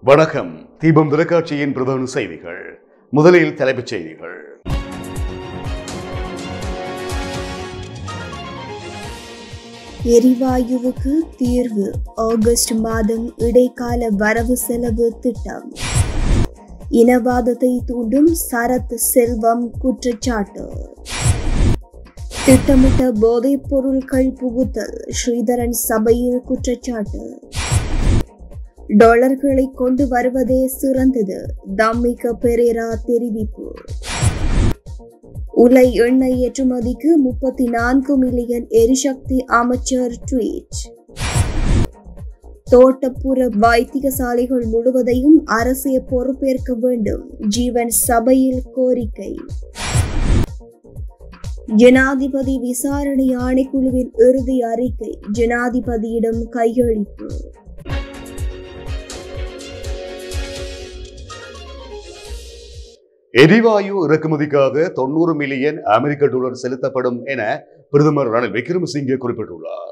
வணக்கம் தீபம் தொலைக்காட்சியின் பிரதான செய்திகள் முதலில் தலைப்புச் செய்திகள் எரிவாயுவுக்கு தீர்வு ஆகஸ்ட் மாதம் இடைக்கால வரவு செலவு திட்டம் இனவாதத்தை தூண்டும் சரத் செல்வம் குற்றச்சாட்டு திட்டமிட்ட போதைப் பொருட்கள் புகுத்தல் ஸ்ரீதரன் சபையில் குற்றச்சாட்டு டாலர்களை கொண்டு வருவதே சிறந்தது தம்மிக பெரேரா தெரிவிப்பு உலை எண்ணெய் ஏற்றுமதிக்கு முப்பத்தி நான்கு மில்லியன் எரிசக்தி அமைச்சர் ட்வீட் தோட்டப்புற வைத்தியசாலைகள் முழுவதையும் அரசே பொறுப்பேற்க வேண்டும் ஜீவன் சபையில் கோரிக்கை ஜனாதிபதி விசாரணை ஆணைக்குழுவின் இறுதி அறிக்கை ஜனாதிபதியிடம் கையளிப்பு எரிவாயு இறக்குமதிக்காக தொண்ணூறு மில்லியன் அமெரிக்க டாலர் செலுத்தப்படும் என பிரதமர் ரணில் விக்ரமசிங்கே குறிப்பிட்டுள்ளார்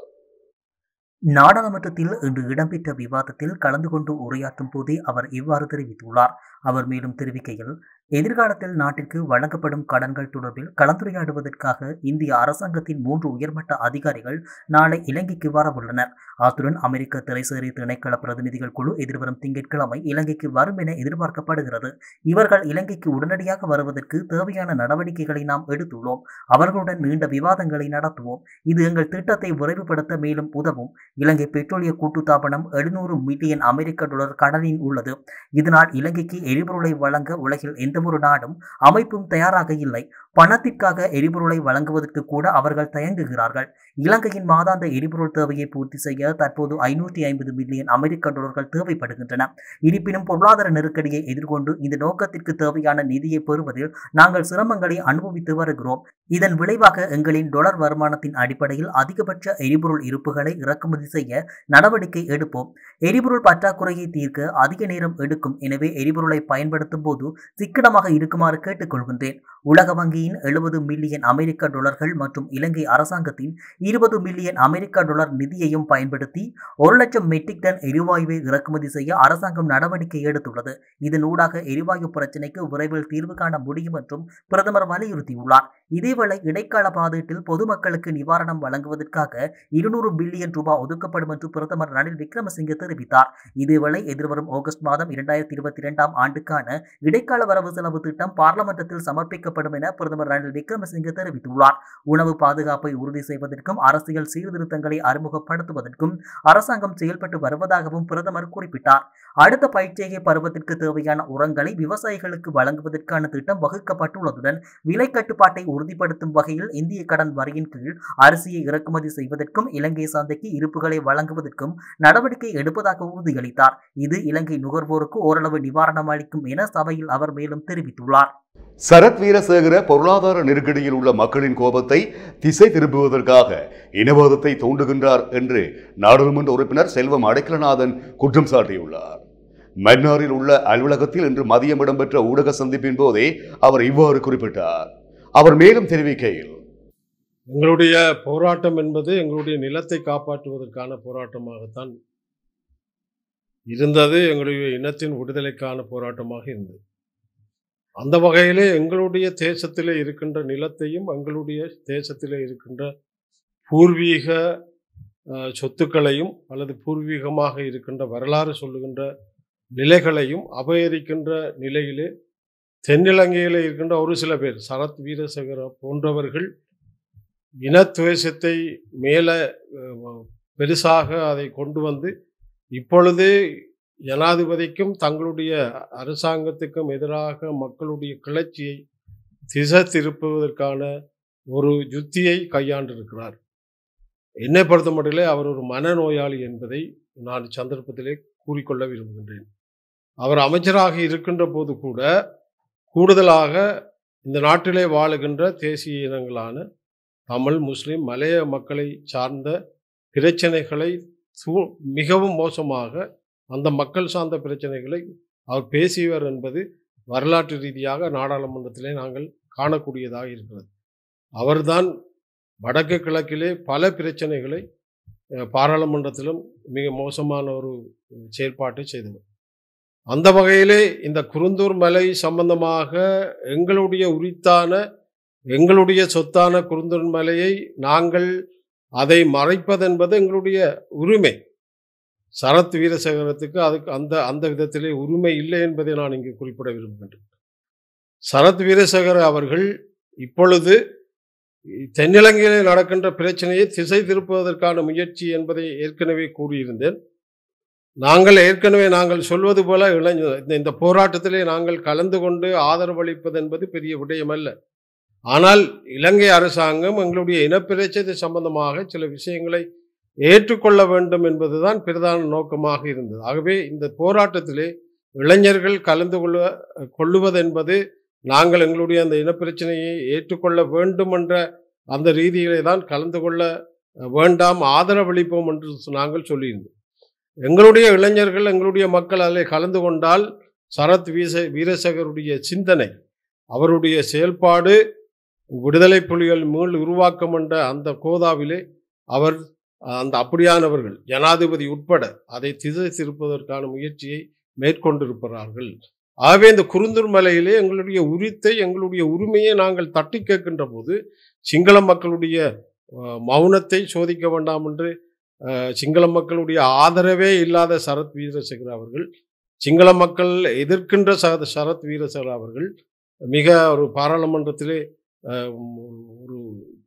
நாடாளுமன்றத்தில் இன்று இடம்பெற்ற விவாதத்தில் கலந்து கொண்டு உரையாற்றும் போதே அவர் இவ்வாறு தெரிவித்துள்ளார் அவர் மேலும் தெரிவிக்கையில் எதிர்காலத்தில் நாட்டிற்கு வழங்கப்படும் கடன்கள் தொடர்பில் கலந்துரையாடுவதற்காக இந்திய அரசாங்கத்தின் மூன்று உயர்மட்ட அதிகாரிகள் நாளை இலங்கைக்கு வரவுள்ளனர் அத்துடன் அமெரிக்க திரைசேரி திணைக்கள பிரதிநிதிகள் குழு எதிர்வரும் திங்கட்கிழமை இலங்கைக்கு வரும் என எதிர்பார்க்கப்படுகிறது இவர்கள் இலங்கைக்கு உடனடியாக வருவதற்கு தேவையான நடவடிக்கைகளை நாம் எடுத்துள்ளோம் அவர்களுடன் நீண்ட விவாதங்களை நடத்துவோம் இது எங்கள் திட்டத்தை விரைவுபடுத்த மேலும் உதவும் இலங்கை பெட்ரோலிய கூட்டுத்தாபனம் எழுநூறு மில்லியன் அமெரிக்க டாலர் கடனில் உள்ளது இதனால் இலங்கைக்கு எரிபொருளை வழங்க உலகில் எந்தவொரு நாடும் அமைப்பும் தயாராக இல்லை பணத்திற்காக எரிபொருளை வழங்குவதற்கு கூட அவர்கள் தயங்குகிறார்கள் இலங்கையின் மாதாந்த எரிபொருள் தேவையை பூர்த்தி செய்ய தற்போது ஐநூற்றி ஐம்பது மில்லியன் அமெரிக்க டாலர்கள் தேவைப்படுகின்றன இருப்பினும் பொருளாதார நெருக்கடியை எதிர்கொண்டு இந்த நோக்கத்திற்கு தேவையான நிதியை பெறுவதில் நாங்கள் சிரமங்களை அனுபவித்து வருகிறோம் இதன் விளைவாக எங்களின் டாலர் வருமானத்தின் அடிப்படையில் அதிகபட்ச எரிபொருள் இருப்புகளை இறக்குமதி செய்ய நடவடிக்கை எடுப்போம் எரிபொருள் பற்றாக்குறையை தீர்க்க அதிக நேரம் எடுக்கும் எனவே எரிபொருளை பயன்படுத்தும் போது சிக்கனமாக இருக்குமாறு கேட்டுக்கொள்கின்றேன் உலக வங்கியின் எழுபது மில்லியன் அமெரிக்க டாலர்கள் மற்றும் இலங்கை அரசாங்கத்தின் இருபது மில்லியன் அமெரிக்க டாலர் நிதியையும் பயன்படுத்தி ஒரு லட்சம் மெட்ரிக் டன் எரிவாயுவை இறக்குமதி செய்ய அரசாங்கம் நடவடிக்கை எடுத்துள்ளது இதன் ஊடாக எரிவாயு பிரச்சினைக்கு விரைவில் தீர்வு காண முடியும் என்றும் பிரதமர் வலியுறுத்தியுள்ளார் இதேவேளை இடைக்கால பாதீட்டில் பொதுமக்களுக்கு நிவாரணம் வழங்குவதற்காக இருநூறு பில்லியன் ரூபாய் ஒதுக்கப்படும் என்று பிரதமர் ரணில் விக்ரமசிங்கே தெரிவித்தார் இதேவேளை எதிர்வரும் ஆகஸ்ட் மாதம் இரண்டாயிரத்தி இருபத்தி இரண்டாம் ஆண்டுக்கான இடைக்கால வரவு செலவு திட்டம் பார்லமெண்டத்தில் சமர்ப்பிக்கப்படும் என பிரதமர் ரணில் விக்ரமசிங்கே தெரிவித்துள்ளார் உணவு பாதுகாப்பை உறுதி செய்வதற்கும் அரசியல் சீர்திருத்தங்களை அறிமுகப்படுத்துவதற்கும் அரசாங்கம் செயல்பட்டு வருவதாகவும் பிரதமர் குறிப்பிட்டார் அடுத்த பயிற்சியை பருவத்திற்கு தேவையான உரங்களை விவசாயிகளுக்கு வழங்குவதற்கான திட்டம் வகுக்கப்பட்டுள்ளதுடன் விலை கட்டுப்பாட்டை உறுதிப்படுத்தும் வகையில் இந்திய கடன் வரியின் கீழ் அரிசியை இறக்குமதி செய்வதற்கும் இலங்கை சந்தைக்கு இருப்புகளை வழங்குவதற்கும் நடவடிக்கை எடுப்பதாக உறுதியளித்தார் இது இலங்கை நுகர்வோருக்கு ஓரளவு நிவாரணம் அளிக்கும் என சபையில் அவர் மேலும் தெரிவித்துள்ளார் சரத் வீரசேகர பொருளாதார நெருக்கடியில் உள்ள மக்களின் கோபத்தை திசை திருப்புவதற்காக இனவாதத்தை தூண்டுகின்றார் என்று நாடாளுமன்ற உறுப்பினர் செல்வம் அடைக்கலநாதன் குற்றம் சாட்டியுள்ளார் மன்னாரில் உள்ள அலுவலகத்தில் இன்று மதியம் இடம்பெற்ற ஊடக சந்திப்பின் போதே அவர் இவ்வாறு குறிப்பிட்டார் அவர் மேலும் தெரிவிக்கையில் எங்களுடைய போராட்டம் என்பது எங்களுடைய நிலத்தை காப்பாற்றுவதற்கான போராட்டமாகத்தான் இருந்தது எங்களுடைய இனத்தின் விடுதலைக்கான போராட்டமாக இருந்தது அந்த வகையிலே எங்களுடைய தேசத்திலே இருக்கின்ற நிலத்தையும் எங்களுடைய தேசத்திலே இருக்கின்ற பூர்வீக அஹ், சொத்துக்களையும் அல்லது பூர்வீகமாக இருக்கின்ற வரலாறு சொல்லுகின்ற நிலைகளையும் அபகரிக்கின்ற நிலையிலே தென்னிலங்கையில் இருக்கின்ற ஒரு சில பேர் சரத் வீரசேகர போன்றவர்கள் இனத்துவேஷத்தை மேலே அஹ், பெருசாக அதை கொண்டு வந்து இப்பொழுது ஜனாதிபதிக்கும் தங்களுடைய அரசாங்கத்துக்கும் எதிராக மக்களுடைய கிளர்ச்சியை திசை திருப்புவதற்கான ஒரு யுத்தியை கையாண்டிருக்கிறார் என்னை பொறுத்த மட்டிலே அவர் ஒரு மனநோயாளி என்பதை நான் சந்தர்ப்பத்திலே கூறிக்கொள்ள விரும்புகின்றேன் அவர் அமைச்சராக இருக்கின்ற போது கூட கூடுதலாக இந்த நாட்டிலே வாழுகின்ற தேசிய இனங்களான தமிழ் முஸ்லிம் மலைய மக்களை சார்ந்த பிரச்சனைகளை சூ- மிகவும் மோசமாக அந்த மக்கள் சார்ந்த பிரச்சனைகளை அவர் பேசியவர் என்பது வரலாற்று ரீதியாக நாடாளுமன்றத்திலே நாங்கள் காணக்கூடியதாக இருக்கிறது அவர்தான் வடக்கு கிழக்கிலே பல பிரச்சனைகளை அஹ், பாராளுமன்றத்திலும் மிக மோசமான ஒரு செயற்பாட்டை செய்தவர் அந்த வகையிலே இந்த குருந்தூர் மலை சம்பந்தமாக எங்களுடைய உரித்தான எங்களுடைய சொத்தான குருந்தூர் மலையை நாங்கள் அதை மறைப்பதென்பது எங்களுடைய உரிமை சரத் வீரசேகரத்துக்கு அதுக்கு அந்த அந்த விதத்திலே உரிமை இல்லை என்பதை நான் இங்கு குறிப்பிட விரும்புகின்றேன் சரத் வீரசேகர் அவர்கள் இப்பொழுது தென்னிலங்கையில் நடக்கின்ற பிரச்சனையை திசை திருப்புவதற்கான முயற்சி என்பதை ஏற்கனவே கூறியிருந்தேன் நாங்கள் ஏற்கனவே நாங்கள் சொல்வது போல இளைஞர் இந்த- இந்த போராட்டத்திலே நாங்கள் கலந்து கொண்டு ஆதரவளிப்பது என்பது பெரிய விடயமல்ல ஆனால் இலங்கை அரசாங்கம் எங்களுடைய இனப்பிரச்சனை சம்பந்தமாக சில விஷயங்களை ஏற்றுக்கொள்ள வேண்டும் என்பதுதான் பிரதான நோக்கமாக இருந்தது ஆகவே இந்த போராட்டத்திலே இளைஞர்கள் கலந்து கொள்ள கொள்ளுவதென்பது நாங்கள் எங்களுடைய அந்த இனப்பிரச்சனையை ஏற்றுக்கொள்ள வேண்டும் என்ற அந்த ரீதியிலே தான் கலந்து கொள்ள வேண்டாம் ஆதரவளிப்போம் என்று நாங்கள் சொல்லியிருந்தோம் எங்களுடைய இளைஞர்கள் எங்களுடைய மக்கள் அதில் கலந்து கொண்டால் சரத் வீச வீரசேகருடைய சிந்தனை அவருடைய செயல்பாடு விடுதலை புலிகள் மீள் உருவாக்கம் என்ற அந்த கோதாவிலே அவர் அந்த அப்படியானவர்கள் ஜனாதிபதி உட்பட அதை திசை திருப்பதற்கான முயற்சியை மேற்கொண்டிருக்கிறார்கள் ஆகவே இந்த குருந்தூர் மலையிலே எங்களுடைய உரித்தை எங்களுடைய உரிமையை நாங்கள் தட்டி கேட்கின்ற போது சிங்கள மக்களுடைய அஹ், மௌனத்தை சோதிக்க வேண்டாம் என்று அஹ், சிங்கள மக்களுடைய ஆதரவே இல்லாத சரத் வீரசேகர் அவர்கள் சிங்கள மக்கள் எதிர்க்கின்ற ச- சரத் வீரசேகர் அவர்கள் மிக ஒரு பாராளுமன்றத்திலே அஹ், ஒரு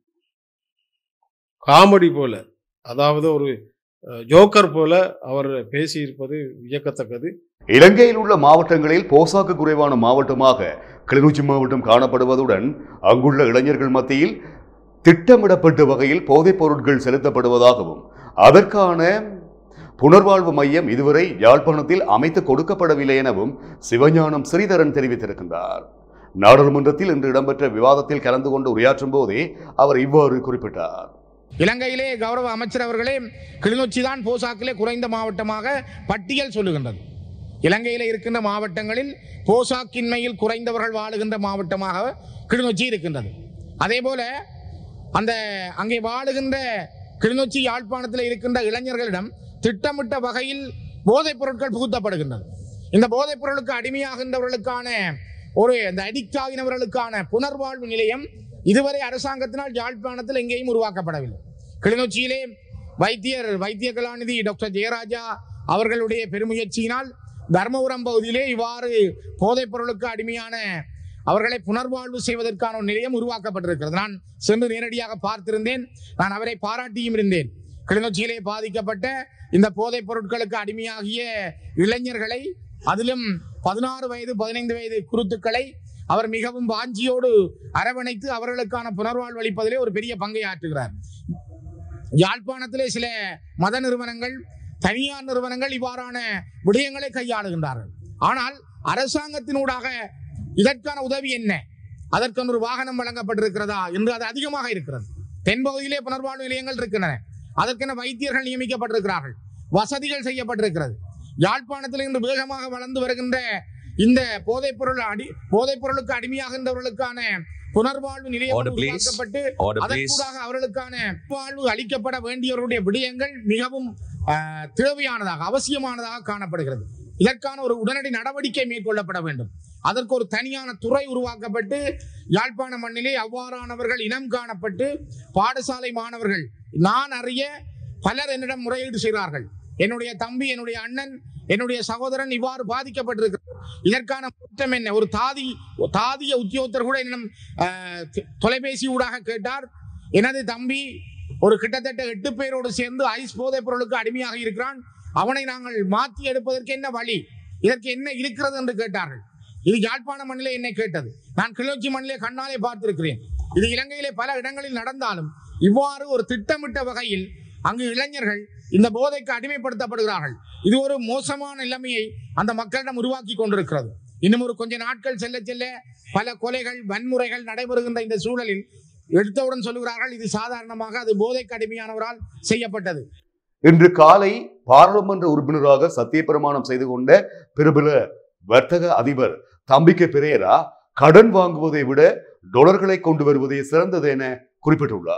காமெடி போல அதாவது ஒரு அஹ், ஜோக்கர் போல அவர் பேசியிருப்பது வியக்கத்தக்கது இலங்கையில் உள்ள மாவட்டங்களில் போசாக்கு குறைவான மாவட்டமாக கிளிநொச்சி மாவட்டம் காணப்படுவதுடன் அங்குள்ள இளைஞர்கள் மத்தியில் திட்டமிடப்பட்ட வகையில் போதைப் பொருட்கள் செலுத்தப்படுவதாகவும் அதற்கான புனர்வாழ்வு மையம் இதுவரை யாழ்ப்பாணத்தில் அமைத்து கொடுக்கப்படவில்லை எனவும் சிவஞானம் ஸ்ரீதரன் தெரிவித்திருக்கின்றார் நாடாளுமன்றத்தில் இன்று இடம்பெற்ற விவாதத்தில் கலந்து கொண்டு உரையாற்றும் போதே அவர் இவ்வாறு குறிப்பிட்டார் இலங்கையிலே கௌரவ அமைச்சர் அவர்களே கிளிநொச்சி தான் போசாக்கிலே குறைந்த மாவட்டமாக பட்டியல் சொல்லுகின்றது இலங்கையில் இருக்கின்ற மாவட்டங்களில் போசாக்கின்மையில் குறைந்தவர்கள் வாழுகின்ற மாவட்டமாக கிளிநொச்சி இருக்கின்றது அதே போல அந்த அங்கே வாழுகின்ற கிளிநொச்சி யாழ்ப்பாணத்தில் இருக்கின்ற இளைஞர்களிடம் திட்டமிட்ட வகையில் போதைப் பொருட்கள் புகுத்தப்படுகின்றது இந்த போதைப் பொருளுக்கு அடிமையாகின்றவர்களுக்கான ஒரு இந்த அடிக்ட் ஆகினவர்களுக்கான புனர்வாழ்வு நிலையம் இதுவரை அரசாங்கத்தினால் யாழ்ப்பாணத்தில் எங்கேயும் உருவாக்கப்படவில்லை கிளிநொச்சியிலே வைத்தியர் வைத்திய கலாநிதி டாக்டர் ஜெயராஜா அவர்களுடைய பெருமுயற்சியினால் தர்மபுரம் பகுதியிலே இவ்வாறு போதைப் பொருளுக்கு அடிமையான அவர்களை புனர்வாழ்வு செய்வதற்கான ஒரு நிலையம் உருவாக்கப்பட்டிருக்கிறது நான் சென்று நேரடியாக பார்த்திருந்தேன் நான் அவரை பாராட்டியும் இருந்தேன் கிளிநொச்சியிலே பாதிக்கப்பட்ட இந்த போதைப் பொருட்களுக்கு அடிமையாகிய இளைஞர்களை அதிலும் பதினாறு வயது பதினைந்து வயது குருத்துக்களை அவர் மிகவும் வாஞ்சியோடு அரவணைத்து அவர்களுக்கான புனர்வாழ்வு அளிப்பதிலே ஒரு பெரிய பங்கை ஆற்றுகிறார் யாழ்ப்பாணத்திலே சில மத நிறுவனங்கள் தனியார் நிறுவனங்கள் இவ்வாறான விடயங்களை கையாளுகின்றார்கள் ஆனால் அரசாங்கத்தினூடாக இதற்கான உதவி என்ன அதற்கான ஒரு வாகனம் வழங்கப்பட்டிருக்கிறதா என்று அது அதிகமாக இருக்கிறது தென்பகுதியிலே புனர்வாழ்வு நிலையங்கள் இருக்கின்றன அதற்கென வைத்தியர்கள் நியமிக்கப்பட்டிருக்கிறார்கள் வசதிகள் செய்யப்பட்டிருக்கிறது யாழ்ப்பாணத்தில் இன்று வேகமாக வளர்ந்து வருகின்ற இந்த போதைப் பொருள் அடி போதைப் பொருளுக்கு அடிமையாகின்றவர்களுக்கான புனர்வாழ்வு நிலையம் Order, please. உருவாக்கப்பட்டு Order, please. அதற்கூடாக அவர்களுக்கான வாழ்வு அளிக்கப்பட வேண்டியவருடைய விடயங்கள் மிகவும் ஆஹ், தேவையானதாக அவசியமானதாக காணப்படுகிறது இதற்கான ஒரு உடனடி நடவடிக்கை மேற்கொள்ளப்பட வேண்டும் அதற்கு ஒரு தனியான துறை உருவாக்கப்பட்டு யாழ்ப்பாண மண்ணிலே அவ்வாறானவர்கள் இனம் காணப்பட்டு பாடசாலை மாணவர்கள் நான் அறிய பலர் என்னிடம் முறையீடு செய்கிறார்கள் என்னுடைய தம்பி என்னுடைய அண்ணன் என்னுடைய சகோதரன் இவ்வாறு பாதிக்கப்பட்டிருக்கிறார் இதற்கான குற்றம் என்ன ஒரு தாதி தாதிய உத்தியோகத்தர் கூட என்னிடம் ஆஹ், தொ- தொலைபேசி ஊடாக கேட்டார் எனது தம்பி ஒரு கிட்டத்தட்ட எட்டு பேரோடு சேர்ந்து ஐஸ் போதைப் பொருளுக்கு அடிமையாக இருக்கிறான் அவனை நாங்கள் மாற்றி எடுப்பதற்கு என்ன வழி இதற்கு என்ன இருக்கிறது என்று கேட்டார்கள் இது யாழ்ப்பாண மண்ணிலே என்னை கேட்டது நான் கிளர்ச்சி மண்ணிலே கண்ணாலே பார்த்திருக்கிறேன் இது இலங்கையிலே பல இடங்களில் நடந்தாலும் இவ்வாறு ஒரு திட்டமிட்ட வகையில் அங்கு இளைஞர்கள் இந்த போதைக்கு அடிமைப்படுத்தப்படுகிறார்கள் இது ஒரு மோசமான நிலைமையை அந்த மக்களிடம் உருவாக்கி கொண்டிருக்கிறது இன்னும் ஒரு கொஞ்ச நாட்கள் செல்ல செல்ல பல கொலைகள் வன்முறைகள் நடைபெறுகின்ற இந்த சூழலில் எடுத்தவுடன் சொல்லுகிறார்கள் இது சாதாரணமாக அது போதைக்கு அடிமையானவரால் செய்யப்பட்டது இன்று காலை பாராளுமன்ற உறுப்பினராக சத்தியப்பிரமாணம் செய்து கொண்ட பிரபல வர்த்தக அதிபர் தம்பிக்க பெரேரா கடன் வாங்குவதை விட டொலர்களை கொண்டு வருவதே சிறந்தது என குறிப்பிட்டுள்ளார்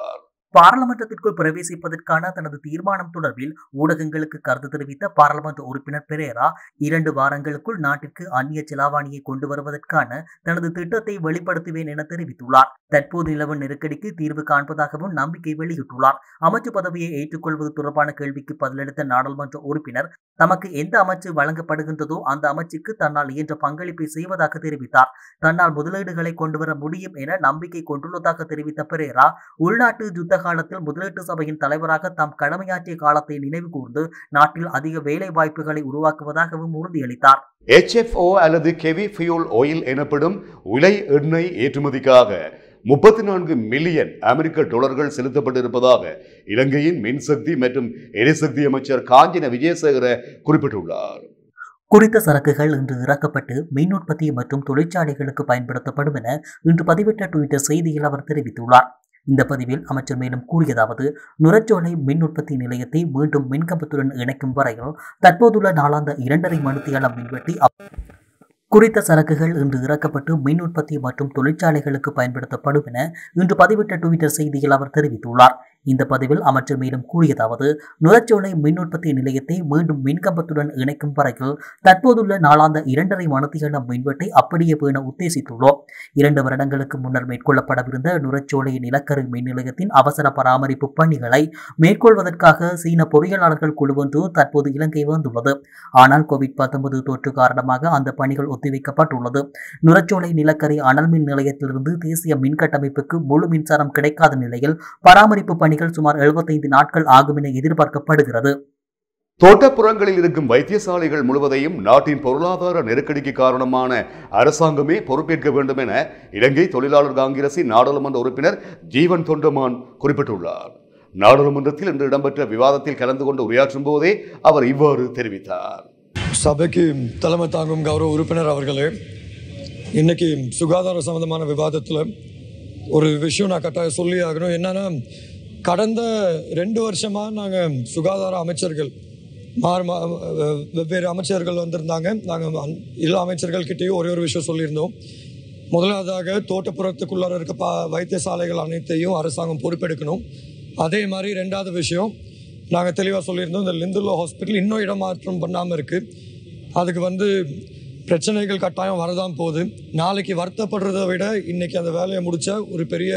பாராளுமன்றத்திற்குள் பிரவேசிப்பதற்கான தனது தீர்மானம் தொடர்பில் ஊடகங்களுக்கு கருத்து தெரிவித்த பாராளுமன்ற உறுப்பினர் பெரேரா இரண்டு வாரங்களுக்குள் நாட்டிற்கு அந்நிய செலாவணியை கொண்டு வருவதற்கான தனது திட்டத்தை வெளிப்படுத்துவேன் என தெரிவித்துள்ளார் தற்போது நிலவும் நெருக்கடிக்கு தீர்வு காண்பதாகவும் நம்பிக்கை வெளியிட்டுள்ளார் அமைச்சு பதவியை ஏற்றுக்கொள்வது தொடர்பான கேள்விக்கு பதிலளித்த நாடாளுமன்ற உறுப்பினர் தமக்கு எந்த அமைச்சு வழங்கப்படுகின்றதோ அந்த அமைச்சுக்கு தன்னால் இயன்ற பங்களிப்பை செய்வதாக தெரிவித்தார் தன்னால் முதலீடுகளை கொண்டுவர முடியும் என நம்பிக்கை கொண்டுள்ளதாக தெரிவித்த பெரேரா உள்நாட்டு யுத்த காலத்தில் முதலீட்டு சபையின் தலைவராக தாம் கடமையாற்றிய காலத்தை நினைவு கூர்ந்து நாட்டில் அதிக வேலை வாய்ப்புகளை உருவாக்குவதாகவும் உறுதியளித்தார் HFO அல்லது கெவி ஃபியூல் ஆயில் எனப்படும் உலை எண்ணெய் ஏற்றுமதிக்காக முப்பத்தி நான்கு மில்லியன் அமெரிக்க டாலர்கள் செலுத்தப்பட்டிருப்பதாக இலங்கையின் மின்சக்தி மற்றும் எரிசக்தி அமைச்சர் காஞ்சின விஜயசேகர குறிப்பிட்டுள்ளார் குறித்த சரக்குகள் இன்று இறக்கப்பட்டு மின் உற்பத்தி மற்றும் தொழிற்சாலைகளுக்கு பயன்படுத்தப்படும் என இன்று பதிவிட்ட டுவிட்டர் செய்தியில் அவர் தெரிவித்துள்ளார் இந்த பதிவில் அமைச்சர் மேலும் கூறியதாவது நுரச்சோலை மின் உற்பத்தி நிலையத்தை மீண்டும் மின்கம்பத்துடன் இணைக்கும் வரையில் தற்போதுள்ள நாளாந்த இரண்டரை மணித்தியால மின்வெட்டி அப்- குறித்த சரக்குகள் இன்று இறக்கப்பட்டு மின் உற்பத்தி மற்றும் தொழிற்சாலைகளுக்கு பயன்படுத்தப்படும் என இன்று பதிவிட்ட டுவிட்டர் செய்தியில் அவர் தெரிவித்துள்ளார் இந்த பதிவில் அமைச்சர் மேலும் கூறியதாவது நுரச்சோலை மின் உற்பத்தி நிலையத்தை மீண்டும் மின்கம்பத்துடன் இணைக்கும் வரையில் தற்போதுள்ள நாளாந்த இரண்டரை மணித்தியால மின்வெட்டை அப்படியே பேண உத்தேசித்துள்ளோம் இரண்டு வருடங்களுக்கு முன்னர் மேற்கொள்ளப்படவிருந்த நுரச்சோலை நிலக்கரி மின் நிலையத்தின் அவசர பராமரிப்பு பணிகளை மேற்கொள்வதற்காக சீன பொறியாளர்கள் குழு ஒன்று தற்போது இலங்கை வந்துள்ளது ஆனால் கோவிட் 19 தொற்று காரணமாக அந்த பணிகள் ஒத்திவைக்கப்பட்டுள்ளது நுரச்சோலை நிலக்கரி அனல் மின் நிலையத்திலிருந்து தேசிய மின் கட்டமைப்புக்கு முழு மின்சாரம் கிடைக்காத நிலையில் பராமரிப்பு பணிகள் சுமார் 75 நாட்கள் ஆகும் என எதிர்பார்க்கப்படுகிறது தோட்டப்புறங்களில் இருக்கும் வைத்தியசாலைகள் முழுவதையும் நாட்டின் பொருளாதார நெருக்கடிக்கு காரணமான அரசாங்கமே பொறுப்பேற்க வேண்டும் என இலங்கை தொழிலாளர் காங்கிரசின் நாடாளுமன்ற உறுப்பினர் ஜீவன் தொண்டமான் குறிப்பிட்டுள்ளார் நாடாளுமன்றத்தில் இன்று இடம்பெற்ற விவாதத்தில் கலந்து கொண்டு உரையாற்றும் போதே அவர் இவ்வாறு தெரிவித்தார் சபைக்கு தலைமை தாங்கும் கௌரவ உறுப்பினர் அவர்களே இன்னைக்கு சுகாதார சம்பந்தமான விவாதத்தில் ஒரு விஷயம் நான் கட்டாயம் சொல்லி ஆகணும் என்னன்னா கடந்த ரெண்டு வருஷமாக நாங்கள் சுகாதார அமைச்சர்கள் மாறு மா- வெ- வெவ்வேறு அமைச்சர்கள் வந்திருந்தாங்க நாங்கள் எல்லா அமைச்சர்கள்கிட்டயும் ஒரே ஒரு விஷயம் சொல்லியிருந்தோம் முதலாவதாக தோட்டப்புறத்துக்குள்ளார இருக்க பா வைத்தியசாலைகள் அனைத்தையும் அரசாங்கம் பொறுப்பெடுக்கணும் அதே மாதிரி ரெண்டாவது விஷயம் நாங்கள் தெளிவாக சொல்லியிருந்தோம் இந்த லிந்துலோ ஹாஸ்பிட்டல் இன்னும் இடமாற்றம் பண்ணாமல் இருக்குது அதுக்கு வந்து பிரச்சனைகள் கட்டாயம் வரதான் போகுது நாளைக்கு வருத்தப்படுறதை விட இன்னைக்கு அந்த வேலையை முடிச்சா ஒரு பெரிய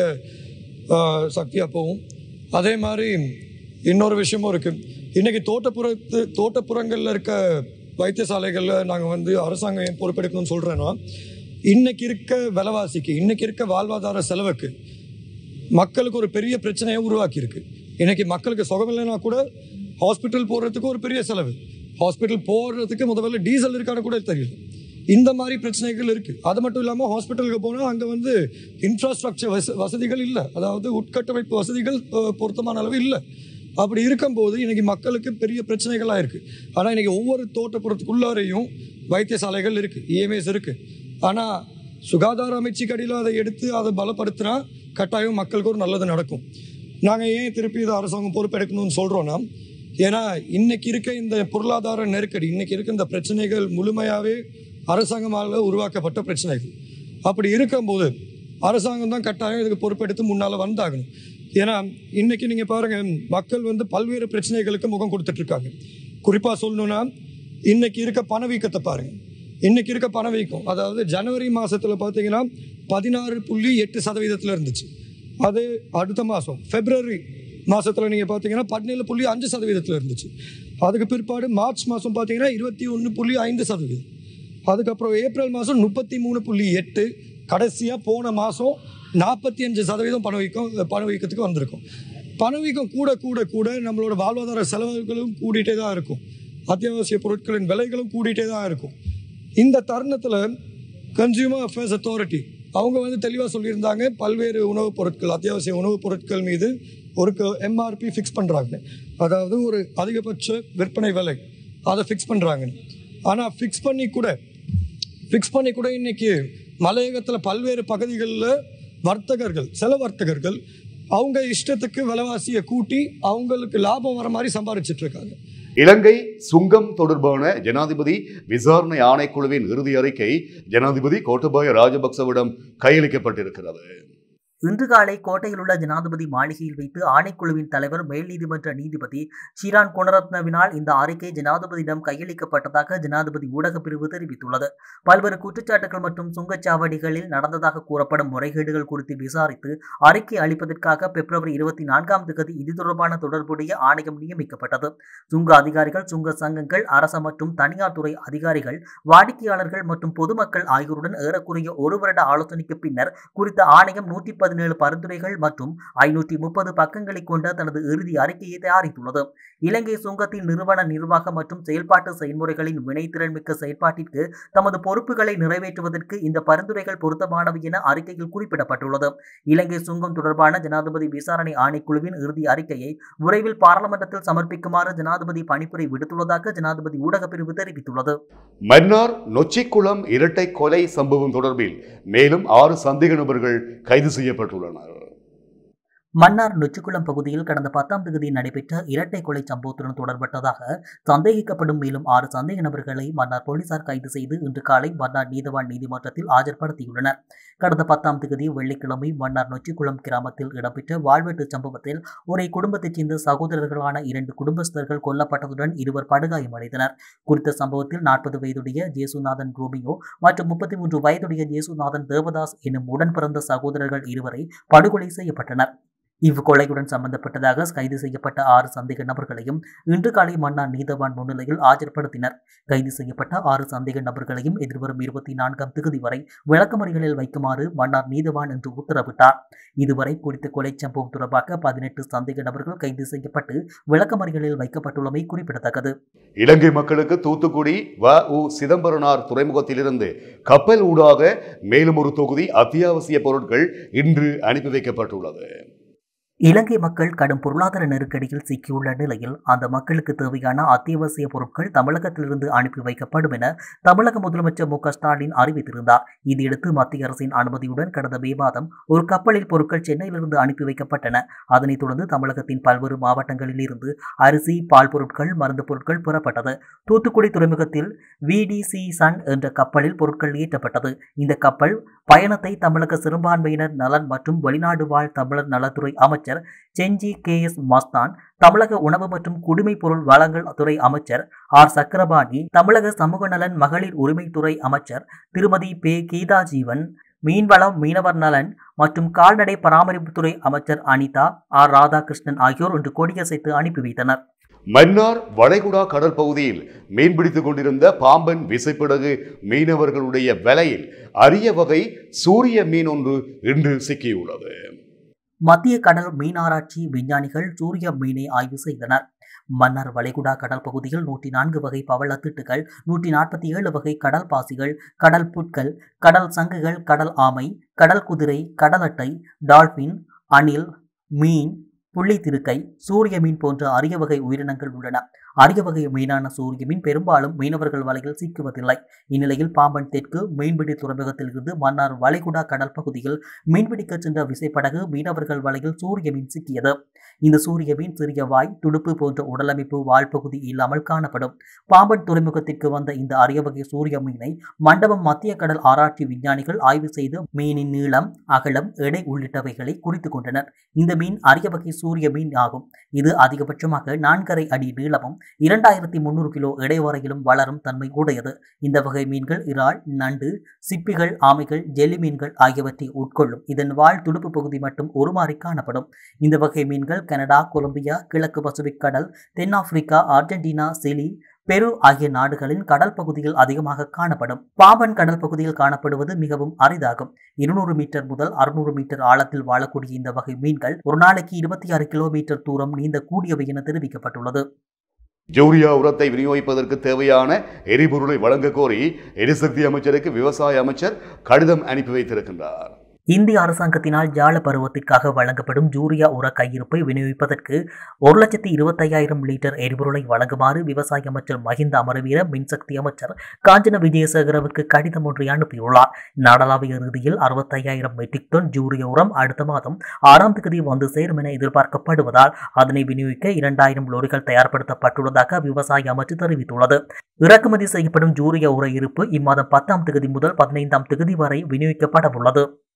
சக்தியாக போகும் அதே மாதிரி இன்னொரு விஷயமும் இருக்குது இன்னைக்கு தோட்டப்புறத்து தோட்டப்புறங்களில் இருக்க வைத்தியசாலைகளில் நாங்கள் வந்து அரசாங்கம் ஏன் பொறுப்பெடுக்கணும்னு சொல்கிறேன்னா இன்னைக்கு இருக்க விலைவாசிக்கு இன்னைக்கு இருக்க வாழ்வாதார செலவுக்கு மக்களுக்கு ஒரு பெரிய பிரச்சனையை உருவாக்கியிருக்கு இன்னைக்கு மக்களுக்கு சுகம் இல்லைன்னா கூட ஹாஸ்பிட்டல் போகிறதுக்கு ஒரு பெரிய செலவு ஹாஸ்பிட்டல் போகிறதுக்கு முதல்ல டீசல் இருக்கான்னு கூட தெரியல இந்த மாதிரி பிரச்சனைகள் இருக்குது அது மட்டும் இல்லாமல் ஹாஸ்பிட்டலுக்கு போனால் அங்கே வந்து இன்ஃப்ராஸ்ட்ரக்சர் வச வசதிகள் இல்லை அதாவது உட்கட்டமைப்பு வசதிகள் அஹ், பொருத்தமான அளவு இல்லை அப்படி இருக்கும்போது இன்னைக்கு மக்களுக்கு பெரிய பிரச்சனைகளாக இருக்குது ஆனால் இன்னைக்கு ஒவ்வொரு தோட்டப்புறத்துக்குள்ளாரையும் வைத்தியசாலைகள் இருக்குது இஎம்ஐஸ் இருக்குது ஆனால் சுகாதார அமைச்சுக்கு அடியில் அதை எடுத்து அதை பலப்படுத்தினா கட்டாயம் மக்களுக்கு ஒரு நல்லது நடக்கும் நாங்கள் ஏன் திருப்பி இதை அரசாங்கம் பொறுப்பெடுக்கணும்னு சொல்கிறோன்னா ஏன்னா இன்னைக்கு இருக்க இந்த பொருளாதார நெருக்கடி இன்னைக்கு இருக்க இந்த பிரச்சனைகள் முழுமையாகவே அரசாங்கமால் உருவாக்கப்பட்ட பிரச்சனைகள் அப்படி இருக்கும்போது அரசாங்கம் தான் கட்டாயம் இதுக்கு பொறுப்பெடுத்து முன்னால் வந்தாகணும் ஏன்னா இன்னைக்கு நீங்கள் பாருங்கள் மக்கள் வந்து பல்வேறு பிரச்சனைகளுக்கு முகம் கொடுத்துட்ருக்காங்க குறிப்பாக சொல்லணும்னா இன்னைக்கு இருக்க பணவீக்கத்தை பாருங்கள் இன்னைக்கு இருக்க பணவீக்கம் அதாவது ஜனவரி மாதத்தில் பார்த்தீங்கன்னா பதினாறு புள்ளி எட்டு சதவீதத்தில் இருந்துச்சு அது அடுத்த மாதம் பிப்ரவரி மாதத்தில் நீங்கள் பார்த்தீங்கன்னா பதினேழு புள்ளி அஞ்சு சதவீதத்தில் இருந்துச்சு அதுக்கு பிற்பாடு மார்ச் மாதம் பார்த்தீங்கன்னா இருபத்தி ஒன்று புள்ளி ஐந்து சதவீதம் அதுக்கப்புறம் ஏப்ரல் மாதம் முப்பத்தி மூணு புள்ளி எட்டு கடைசியாக போன மாதம் நாற்பத்தி அஞ்சு சதவீதம் பணவீக்கம் பணவீக்கத்துக்கு வந்திருக்கும் பணவீக்கம் கூட கூட கூட நம்மளோட வாழ்வாதார செலவுகளும் கூடிட்டே தான் இருக்கும் அத்தியாவசிய பொருட்களின் விலைகளும் கூடிட்டே தான் இருக்கும் இந்த தருணத்தில் கன்சியூமர் அஃபேர்ஸ் அத்தாரிட்டி அவங்க வந்து தெளிவாக சொல்லியிருந்தாங்க பல்வேறு உணவுப் பொருட்கள் அத்தியாவசிய உணவுப் பொருட்கள் மீது ஒரு எம்ஆர்பி ஃபிக்ஸ் பண்ணுறாங்க அதாவது ஒரு அதிகபட்ச விற்பனை விலை அதை ஃபிக்ஸ் பண்ணுறாங்க ஆனால் ஃபிக்ஸ் பண்ணி கூட ஃபிக்ஸ் பண்ணி கூட இன்னைக்கு மலையகத்தில் பல்வேறு பகுதிகளில் வர்த்தகர்கள் சில வர்த்தகர்கள் அவங்க இஷ்டத்துக்கு விலைவாசியை கூட்டி அவங்களுக்கு லாபம் வர மாதிரி சம்பாரிச்சிட்டு இருக்காங்க இலங்கை சுங்கம் தொடர்பான ஜனாதிபதி விசாரணை ஆணைக்குழுவின் இறுதி அறிக்கை ஜனாதிபதி கோட்டபாய ராஜபக்சவிடம் கையளிக்கப்பட்டிருக்கிறது இன்று காலை கோட்டையில் உள்ள ஜனாதிபதி மாளிகையில் வைத்து ஆணைக்குழுவின் தலைவர் மேல் நீதிமன்ற நீதிபதி ஷிரான் குணரத்னவினால் இந்த அறிக்கை ஜனாதிபதியிடம் கையளிக்கப்பட்டதாக ஜனாதிபதி ஊடகப் பிரிவு தெரிவித்துள்ளது பல்வேறு குற்றச்சாட்டுகள் மற்றும் சுங்கச்சாவடிகளில் நடந்ததாக கூறப்படும் முறைகேடுகள் குறித்து விசாரித்து அறிக்கை அளிப்பதற்காக பிப்ரவரி இருபத்தி நான்காம் தேதி இது தொடர்பான தொடர்புடைய ஆணையம் நியமிக்கப்பட்டது சுங்க அதிகாரிகள் சுங்க சங்கங்கள் அரச மற்றும் தனியார் துறை அதிகாரிகள் வாடிக்கையாளர்கள் மற்றும் பொதுமக்கள் ஆகியோருடன் ஏறக்குறைய ஒரு வருட ஆலோசனைக்கு பின்னர் குறித்த ஆணையம் நூற்றி பதினேழு பரிந்துரைகள் மற்றும் ஐநூற்றி முப்பது பக்கங்களை கொண்ட தனது இறுதி அறிக்கையை தயாரித்துள்ளது இலங்கை சுங்கத்தின் நிறுவன நிர்வாக மற்றும் செயல்பாட்டு செயல்முறைகளின் வினைத்திறன் மிக்க செயல்பாட்டிற்கு தமது பொறுப்புகளை நிறைவேற்றுவதற்கு இந்த பரிந்துரைகள் பொருத்தமானவை என அறிக்கையில் குறிப்பிடப்பட்டுள்ளது இலங்கை சுங்கம் தொடர்பான ஜனாதிபதி விசாரணை ஆணைக்குழுவின் இறுதி அறிக்கையை விரைவில் பாராளுமன்றத்தில் சமர்ப்பிக்குமாறு ஜனாதிபதி பணிப்புரை விடுத்துள்ளதாக ஜனாதிபதி ஊடகப் பிரிவு தெரிவித்துள்ளது மன்னார் நொச்சிக்குளம் இரட்டை கொலை சம்பவம் தொடர்பில் மேலும் ஆறு சந்தேக நபர்கள் கைது செய்யப்பட்டுள்ளனர் மன்னார் நொச்சிக்குளம் பகுதியில் கடந்த பத்தாம் தேதி நடைபெற்ற இரட்டை கொலை சம்பவத்துடன் தொடர்பட்டதாக சந்தேகிக்கப்படும் மேலும் ஆறு சந்தேக நபர்களை மன்னார் போலீசார் கைது செய்து இன்று காலை மன்னார் நீதவான் நீதிமன்றத்தில் ஆஜர்படுத்தியுள்ளனர் கடந்த பத்தாம் தேதி வெள்ளிக்கிழமை மன்னார் நொச்சிக்குளம் கிராமத்தில் இடம்பெற்ற வாழ்வெட்டு சம்பவத்தில் ஒரே குடும்பத்தைச் சேர்ந்த சகோதரர்களான இரண்டு குடும்பஸ்தர்கள் கொல்லப்பட்டதுடன் இருவர் படுகாயமடைந்தனர் குறித்த சம்பவத்தில் நாற்பது வயதுடைய ஜேசுநாதன் ரோமியோ மற்றும் முப்பத்தி மூன்று வயதுடைய ஜேசுநாதன் தேவதாஸ் எனும் உடன் பிறந்த சகோதரர்கள் இருவரை படுகொலை செய்யப்பட்டனர் இவ்கொலையுடன் சம்பந்தப்பட்டதாக கைது செய்யப்பட்ட ஆறு சந்தேக நபர்களையும் இன்று காலை மன்னார் நீதவான் முன்னிலையில் ஆஜர்படுத்தினர் கைது செய்யப்பட்ட ஆறு சந்தேக நபர்களையும் எதிர்வரும் இருபத்தி நான்காம் தேதி வரை விளக்கமறிகளில் வைக்குமாறு மன்னார் நீதவான் என்று உத்தரவிட்டார் இதுவரை குறித்த கொலை சம்பவம் தொடர்பாக பதினெட்டு சந்தேக நபர்கள் கைது செய்யப்பட்டு விளக்கமறிகளில் வைக்கப்பட்டுள்ளமை குறிப்பிடத்தக்கது இலங்கை மக்களுக்கு தூத்துக்குடி வ உ சிதம்பரனார் துறைமுகத்திலிருந்து கப்பல் ஊடாக மேலும் ஒரு தொகுதி அத்தியாவசிய பொருட்கள் இன்று அனுப்பி வைக்கப்பட்டுள்ளது இலங்கை மக்கள் கடும் பொருளாதார நெருக்கடியில் சிக்கியுள்ள நிலையில் அந்த மக்களுக்கு தேவையான அத்தியாவசிய பொருட்கள் தமிழகத்திலிருந்து அனுப்பி வைக்கப்படும் என தமிழக முதலமைச்சர் மு க ஸ்டாலின் அறிவித்திருந்தார் இதையடுத்து மத்திய அரசின் அனுமதியுடன் கடந்த மே மாதம் ஒரு கப்பலில் பொருட்கள் சென்னையிலிருந்து அனுப்பி வைக்கப்பட்டன அதனைத் தொடர்ந்து தமிழகத்தின் பல்வேறு மாவட்டங்களில் இருந்து அரிசி பால் பொருட்கள் மருந்து பொருட்கள் பெறப்பட்டது தூத்துக்குடி துறைமுகத்தில் விடிசி சன் என்ற கப்பலில் பொருட்கள் ஏற்றப்பட்டது இந்த கப்பல் பயணத்தை தமிழக சிறுபான்மையினர் நலன் மற்றும் வெளிநாடு வாழ் தமிழர் நலத்துறை அமைச்சர் செஞ்சி கே எஸ் மஸ்தான் தமிழக உணவு மற்றும் குடிமைப் பொருள் வழங்கல் துறை அமைச்சர் ஆர் சக்கரபாணி தமிழக சமூக நலன் மகளிர் உரிமைத்துறை அமைச்சர் திருமதி பே கீதா ஜீவன் மீன்வளம் மீனவர் நலன் மற்றும் கால்நடை பராமரிப்புத்துறை அமைச்சர் அனிதா ஆர் ராதாகிருஷ்ணன் ஆகியோர் இன்று கொடியசைத்து அனுப்பி வைத்தனர் மன்னார் வளைகுடா கடல் பகுதியில் மீன்பிடித்துக் கொண்டிருந்த பாம்பன் விசைப்படகு மீனவர்களுடைய வலையில் அரிய வகை சூரிய மீன் ஒன்று இன்று சிக்கியுள்ளது மத்திய கடல் மீனாராய்ச்சி விஞ்ஞானிகள் சூரிய மீனை ஆய்வு செய்தனர் மன்னார் வளைகுடா கடல் பகுதியில் நூற்றி நான்கு வகை பவளத்திட்டுகள் நூற்றி நாற்பத்தி ஏழு வகை கடல் பாசிகள் கடல் புட்கள் கடல் சங்குகள் கடல் ஆமை கடல் குதிரை கடல் அட்டை டால்பின் அணில் மீன் புள்ளித்திருக்கை சூரிய மீன் போன்ற அரிய வகை உயிரினங்கள் உள்ளன அரிய வகை மீனான சூரிய மீன் பெரும்பாலும் மீனவர்கள் வலையில் சிக்குவதில்லை இந்நிலையில் பாம்பன் தெற்கு மீன்பிடி துறைமுகத்தில் இருந்து மன்னார் வளைகுடா கடல் பகுதியில் மீன்பிடிக்க சென்ற விசைப்படகு மீனவர்கள் வலையில் சூரிய மீன் சிக்கியது இந்த சூரிய மீன் சிறிய வாய் துடுப்பு போன்ற உடலமைப்பு வால்பகுதி இல்லாமல் காணப்படும் பாம்பன் துறைமுகத்திற்கு வந்த இந்த அரிய வகை சூரிய மீனை மண்டபம் மத்திய கடல் ஆராய்ச்சி விஞ்ஞானிகள் ஆய்வு செய்து மீனின் நீளம் அகலம் எடை உள்ளிட்டவைகளை குறித்துக் கொண்டனர் இந்த மீன் அரிய வகை சூரிய மீன் ஆகும் இது அதிகபட்சமாக நான்கரை அடி நீளமும் இரண்டாயிரத்தி முன்னூறு கிலோ எடை வரையிலும் வளரும் தன்மை உடையது இந்த வகை மீன்கள் இறால் நண்டு சிப்பிகள் ஆமைகள் ஜெல்லி மீன்கள் ஆகியவற்றை உட்கொள்ளும் இதன் வால் துடுப்பு பகுதி மட்டும் உருமாறி காணப்படும் இந்த வகை மீன்கள் கனடா கொலம்பியா கிழக்கு பசிபிக் கடல் தென்னாப்பிரிக்கா அர்ஜென்டினா சிலி பெரு ஆகிய நாடுகளின் கடல் பகுதியில் அதிகமாக காணப்படும் பாம்பன் கடல் பகுதியில் காணப்படுவது மிகவும் அரிதாகும் இருநூறு மீட்டர் முதல் அறுநூறு மீட்டர் ஆழத்தில் வாழக்கூடிய இந்த வகை மீன்கள் ஒரு நாளைக்கு இருபத்தி ஆறு கிலோமீட்டர் தூரம் நீந்தக்கூடியவை என தெரிவிக்கப்பட்டுள்ளது யூரியா உரத்தை விநியோகிப்பதற்கு தேவையான எரிபொருளை வழங்க கோரி எரிசக்தி அமைச்சருக்கு விவசாய அமைச்சர் கடிதம் அனுப்பி வைத்திருக்கின்றார் இந்திய அரசாங்கத்தினால் ஜால பருவத்திற்காக வழங்கப்படும் ஜூரியா உர கையிருப்பை விநியோகிப்பதற்கு ஒரு லட்சத்தி இருபத்தையாயிரம் லிட்டர் எரிபொருளை வழங்குமாறு விவசாய அமைச்சர் மஹிந்த அமரவீர மின்சக்தி அமைச்சர் காஞ்சன விஜயசேகரவுக்கு கடிதம் ஒன்றை அனுப்பியுள்ளார் நாடளாவிய இறுதியில் அறுபத்தையாயிரம் மெட்ரிக் டன் ஜூரியா உரம் அடுத்த மாதம் ஆறாம் தேதி வந்து சேரும் என எதிர்பார்க்கப்படுவதால் அதனை விநியோகிக்க இரண்டாயிரம் லோரிகள் தயார்படுத்தப்பட்டுள்ளதாக விவசாய அமைச்சு தெரிவித்துள்ளது இறக்குமதி செய்யப்படும் ஜூரியா உர இருப்பு இம்மாதம் பத்தாம் தேதி முதல் பதினைந்தாம் தேதி வரை விநியோகிக்கப்பட உள்ளது